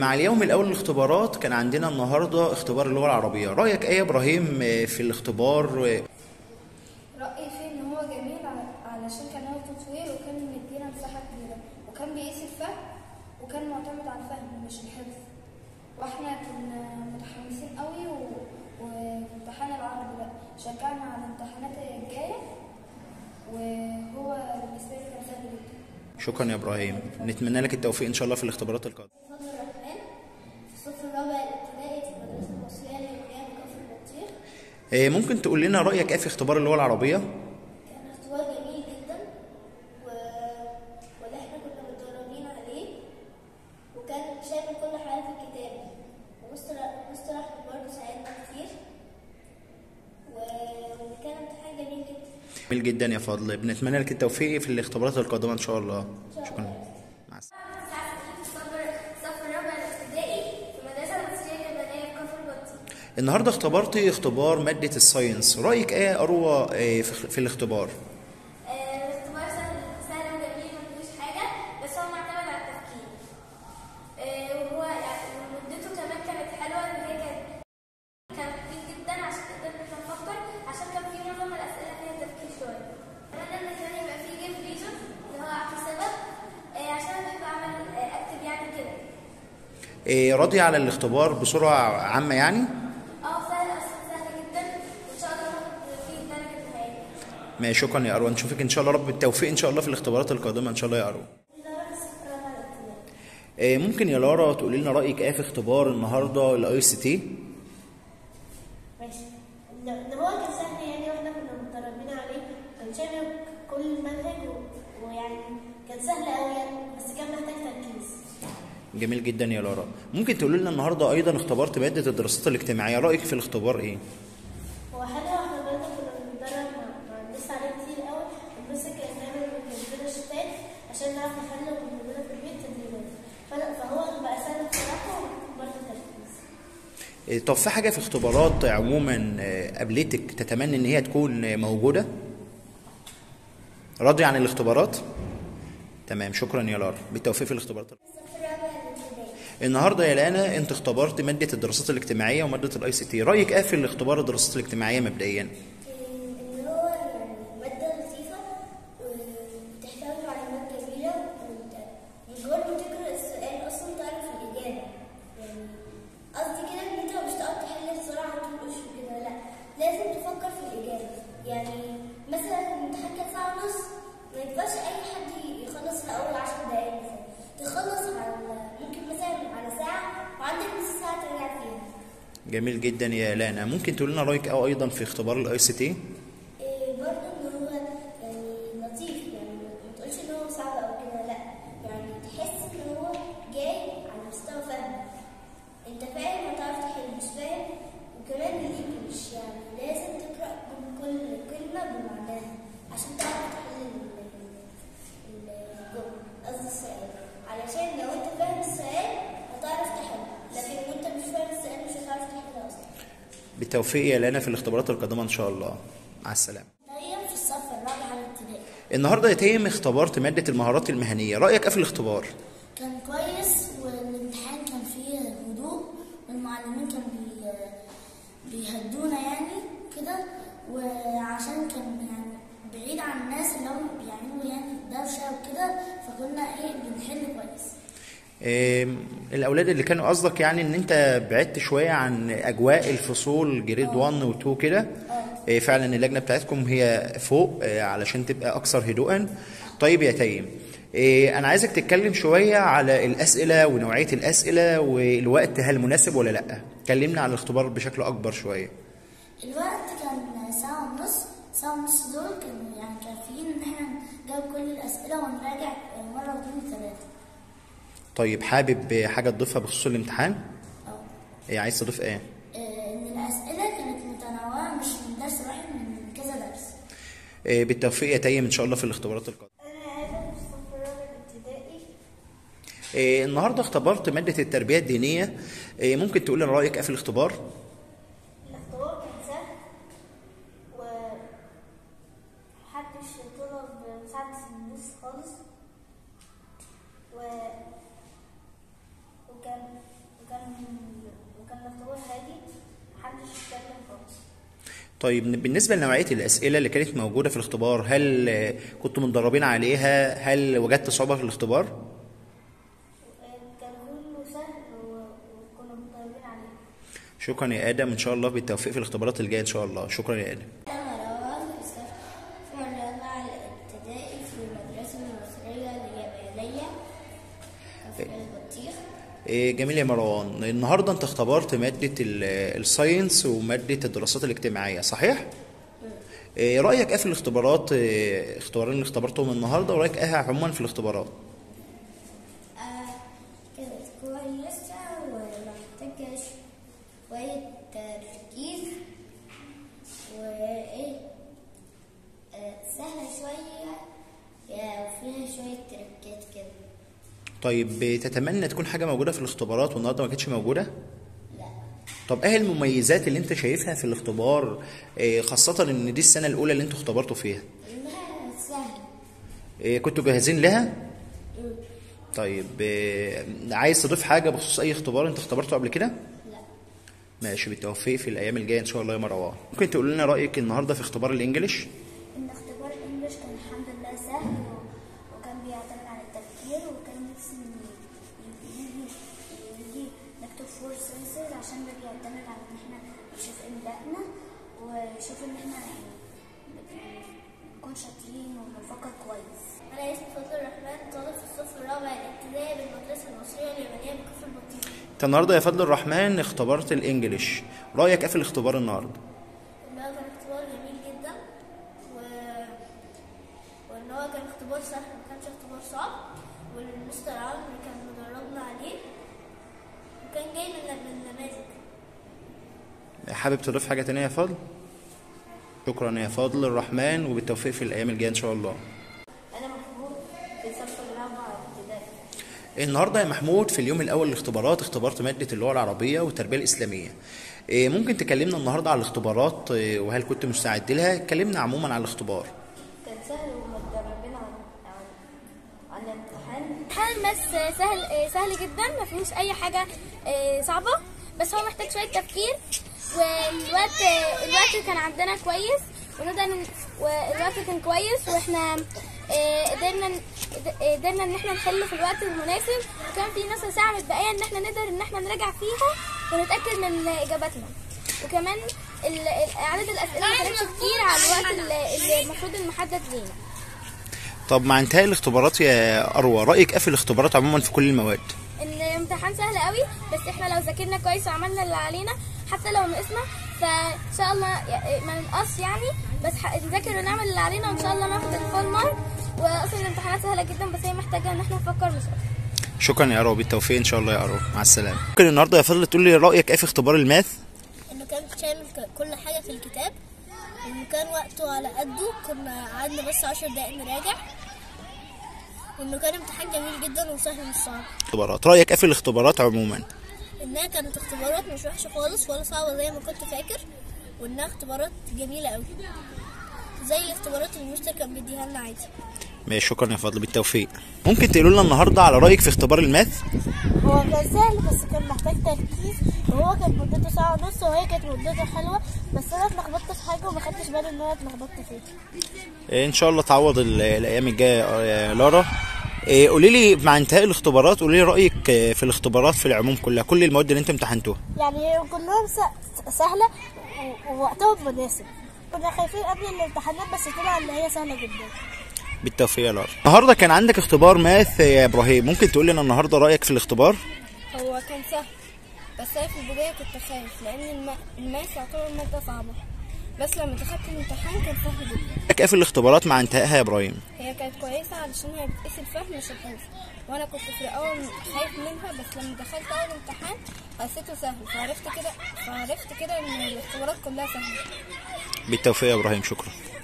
مع اليوم الاول للاختبارات كان عندنا النهارده اختبار اللغه العربيه رايك ايه يا ابراهيم آه، في الاختبار آه، رأيي فيه إن هو جميل ع- علشان كان هو تطوير وكان مدينا مساحة كبيرة وكان بيقيس الفهم وكان معتمد على الفهم مش الحفظ واحنا كنا متحمسين قوي و... وامتحان العربي بقى شجعنا على الامتحانات الجاية وهو بالنسبة لي كان سهل جدا شكرا يا ابراهيم نتمنى لك التوفيق ان شاء الله في الاختبارات القادمه فضل الرحمن في الصف الرابع الابتدائي في المدرسة المصرية للقيام بكفر البطيخ آه، ممكن تقول لنا رايك ايه في اختبار اللغه العربيه كان اختبار جميل جدا و... واللي احنا كنا متدربين عليه وكان شامل كل حاجة في الكتاب ومستر مستر أحمد برضه ساعدنا كتير و... وكان امتحان جميل جدا جميل جدا يا فضل بنتمنى لك التوفيق في الاختبارات القادمه ان شاء الله شكرا مع السلامه الصف الرابع الابتدائي في المدرسة المصرية اليابانية في كفر البطيخ النهارده اختبرتي اختبار ماده الساينس رايك ايه يا اروى آه، في في الاختبار الاختبار سهل سهل وجميل مفيهوش حاجة بس هو معتمد على التفكير آه، وهو يعني مدته كمان كانت حلوة إن هي كانت كانت كتير جدا عشان نقدر إن احنا نفكر عشان كان في معظم الأسئلة فيها تفكير شوية كمان إن كان يبقى في جيم ريزون اللي هو أعطي سبب آه، عشان أنا بحب أعمل آه، أكتب يعني كده آه، راضي على الاختبار بسرعه عامه يعني اه سهل أصلا سهل جدا وإن شاء الله ناخد فيه الدرجة النهائية ما شكرا يا اروى نشوفك ان شاء الله رب بالتوفيق ان شاء الله في الاختبارات القادمه ان شاء الله يا اروى آه، ممكن يا لارا تقولي لنا رايك ايه في اختبار النهارده الاي سي تي ماشي ان إن هو كان سهل يعني واحنا كنا متدربين عليه كان شامل كل المنهج و- ويعني كان سهل قوي يعني بس كان محتاج تركيز جميل جدا يا لارا ممكن تقولي لنا النهارده ايضا اختبرت ماده الدراسات الاجتماعيه رايك في الاختبار ايه هو حلو احنا برضه كنا بنتدرب مع مع الناس عليه كتير قوي بس كان دايما بيجيبنا شتات عشان نعرف نحل ونعملها في البيت تدريبات ف- فهو بقى سهل بصراحه وبرضه تركيز آه، طب في حاجه في اختبارات عموما آه، قابلتك تتمنى ان هي تكون آه، موجوده راضي عن الاختبارات تمام شكرا يا لارا بالتوفيق في الاختبارات الصف الرابع الابتدائي النهارده يا لانا انت اختبرت ماده الدراسات الاجتماعيه وماده الاي سي تي رايك ايه في الاختبار الدراسات الاجتماعيه مبدئيا إن هو يعني مادة لطيفة وبتحتوي معلومات جميلة وأنت مجرد ما تقرأ السؤال أصلا تعرف الإجابة يعني قصدي كده إن أنت مش تقعد تحل بسرعة وتنقش وكده لأ لازم تفكر في الإجابة يعني مثلا الامتحان كان ساعة ونص ما ينفعش أي حد يخلص في أول عشر دقايق مثلا تخلص على ممكن مثلا على ساعة وعندك نص ساعة ترجع فيها جميل جدا يا لانا ممكن تقول لنا رايك او ايضا في اختبار الاي سي تي إيه برضه ان هو يعني لطيف يعني ما تقولش ان هو صعب او كده لا يعني تحس ان هو جاي على مستوى فهم انت فاهم هتعرف تحل مش فاهم وكمان ليك مش يعني لازم تقرا كل كلمه بمعناها عشان تعرف تحل ال- ال- الجمله قصدي السؤال علشان لو انت فاهم السؤال هتعرف تحل لكن وانت مش فاهم السؤال مش هتعرف تحل اصلا بالتوفيق يا لانا في الاختبارات القادمه ان شاء الله مع السلامه مريم في الصف الرابع الابتدائي النهارده يا تيم اختبرت ماده المهارات المهنيه رايك ايه في الاختبار كان كويس والامتحان كان فيه هدوء والمعلمين كانوا بي بيهدونا يعني كده وعشان كان يعني بعيد عن الناس اللي هم بيعملوا يعني دوشة وكده فكنا ايه بنحل كويس إيه الاولاد اللي كانوا قصدك يعني ان انت بعدت شويه عن اجواء الفصول جريد 1 و 2 كده إيه فعلا اللجنه بتاعتكم هي فوق إيه علشان تبقى اكثر هدوءا طيب يا تيم إيه انا عايزك تتكلم شويه على الاسئله ونوعيه الاسئله والوقت هل مناسب ولا لا كلمنا عن الاختبار بشكل اكبر شويه الوقت كان ساعة ونص ساعة ونص دول كانوا يعني كافيين ان احنا نجاوب كل الأسئلة ونراجع مرة واثنين وثلاثة طيب حابب حاجه تضيفها بخصوص الامتحان أو إيه عايز تضيف ايه آه، ان الاسئله كانت متنوعه مش من درس واحد من كذا درس إيه بالتوفيق يا تيم ان شاء الله في الاختبارات القادمه انا ادم في الصف الرابع الابتدائي إيه النهارده اختبرت ماده التربيه الدينيه إيه ممكن تقول لنا رايك ايه في الاختبار الاختبار كان سهل و محدش طلب مساعدة الناس خالص و وكان كان الاختبار هادي محدش يتكلم خالص طيب بالنسبة لنوعية الأسئلة اللي كانت موجودة في الاختبار هل آه، كنتوا متدربين عليها هل وجدت صعوبة في الاختبار كان كله سهل و- وكنا متدربين عليه شكرا يا آدم إن شاء الله بالتوفيق في الاختبارات الجاية إن شاء الله شكرا يا آدم أنا مروان في الرابعة الابتدائي في المدرسة المصرية اليابانية كفر البطيخ إيه، جميل يا مروان النهارده انت اختبرت ماده ال- الساينس وماده الدراسات الاجتماعيه صحيح إيه رايك ايه في الاختبارات إيه، اختبارين اللي اختبرتهم النهارده ورايك ايه عموما في الاختبارات آه كانت كويسة ومحتاجة شوية تركيز وإيه آه سهلة شوية يا وفيها شوية تركات كده طيب إيه، تتمنى تكون حاجه موجوده في الاختبارات والنهارده ما كانتش موجوده لا طب ايه المميزات اللي انت شايفها في الاختبار إيه، خاصه ان دي السنه الاولى اللي انتوا اختبرتوا فيها إنها سهلة إيه، كنتوا جاهزين لها طيب إيه، عايز تضيف حاجه بخصوص اي اختبار انت اختبرته قبل كده لا ماشي بالتوفيق في الايام الجايه ان شاء الله يا مروان ممكن تقول لنا رايك النهارده في اختبار الانجليش ان اختبار الانجليش كان الحمد لله سهل و- وكان بيعتمد على التفكير وكان نفسي إن ي- يجي يجي نكتب فور سنسز عشان ده بيعتمد على ان احنا نشوف املائنا ونشوف ان احنا يعني بت- نكون شاطرين ونفكر كويس أنا اسمي فضل الرحمن طالب في الصف الرابع الابتدائي بالمدرسة المصرية اليابانية بكفر البطيخ انت النهارده يا فضل الرحمن اختبرت الانجليش رايك ايه في الاختبار النهارده إن هو كان اختبار جميل جدا و... وإن هو كان اختبار سهل ما كانش اختبار صعب والمستر عمرو كان مدربنا عليه وكان جاي من من نماذج حابب تضيف حاجه تانية يا فضل شكرا يا فضل الرحمن وبالتوفيق في الايام الجايه ان شاء الله انا محمود في الصف الرابع ابتدائي النهارده يا محمود في اليوم الاول للاختبارات اختبرت ماده اللغه العربيه والتربيه الاسلاميه إيه، ممكن تكلمنا النهارده على الاختبارات إيه، وهل كنت مستعد لها كلمنا عموما على الاختبار كان سهل ومتدربين عن عن عن الامتحان امتحان الماس سهل سهل جدا ما فيهوش اي حاجه آه، صعبه بس هو محتاج شويه تفكير والوقت الوقت كان عندنا كويس ونقدر ن- والوقت كان كويس واحنا آه، قدرنا ن- قدرنا ان احنا نحل في الوقت المناسب وكان في نص ساعه متبقيه ان احنا نقدر ان احنا نراجع فيها ونتاكد من اجاباتنا وكمان ال- ال- عدد الاسئله ما كانتش كتير على الوقت اللي اللي المفروض المحدد لينا طب مع انتهاء الاختبارات يا اروى رايك ايه في الاختبارات عموما في كل المواد الامتحان سهل قوي بس احنا لو ذاكرنا كويس وعملنا اللي علينا حتى لو نقصنا فان شاء الله ي- ما ننقص يعني بس ح- نذاكر ونعمل اللي علينا وان شاء الله ناخد الفول مارك واصلا الامتحانات سهله جدا بس هي محتاجه ان احنا نفكر مش اكتر شكرا يا اروى بالتوفيق ان شاء الله يا اروى مع السلامه ممكن النهارده يا فضل تقول لي رايك ايه في اختبار الماث إنه كان شامل ك- كل حاجة في الكتاب وإنه كان وقته على قده كنا قعدنا بس عشر دقايق نراجع وإنه كان امتحان جميل جدا وسهل مش صعب اختبارات رايك ايه في الاختبارات عموما إنها كانت اختبارات مش وحشة خالص ولا صعبة زي ما كنت فاكر وإنها اختبارات جميلة أوي زي الاختبارات اللي المستر كان بيديها لنا عادي ماشي شكرا يا فضل بالتوفيق ممكن تقولوا لنا النهارده على رايك في اختبار الماث هو كان سهل بس كان محتاج تركيز وهو كانت مدته ساعة ونص وهي كانت مدته حلوة بس أنا اتلخبطت في حاجة وما خدتش بالي إن أنا اتلخبطت فيها إيه، ان شاء الله تعوض ال- الايام الجايه يا لارا إيه، قولي لي مع انتهاء الاختبارات قولي لي رايك آه، في الاختبارات في العموم كلها كل المواد اللي انت امتحنتوها يعني كلهم س- سهلة و- ووقتهم مناسب كنا خايفين قبل الامتحانات بس طلع إن هي سهلة جدا بالتوفيق يا لارا النهارده كان عندك اختبار ماث يا ابراهيم ممكن تقول لنا النهارده رايك في الاختبار هو كان سهل بس انا في البدايه كنت خايف لان الم... الماس يعتبر ماده صعبه بس لما دخلت الامتحان كان سهل جدا رايك ايه في الاختبارات مع انتهائها يا ابراهيم هي كانت كويسه علشان هي بتقيس الفهم مش الحفظ وانا كنت في الاول خايف منها بس لما دخلت اول امتحان حسيته سهل فعرفت كده فعرفت كده ان الاختبارات كلها سهله بالتوفيق يا ابراهيم شكرا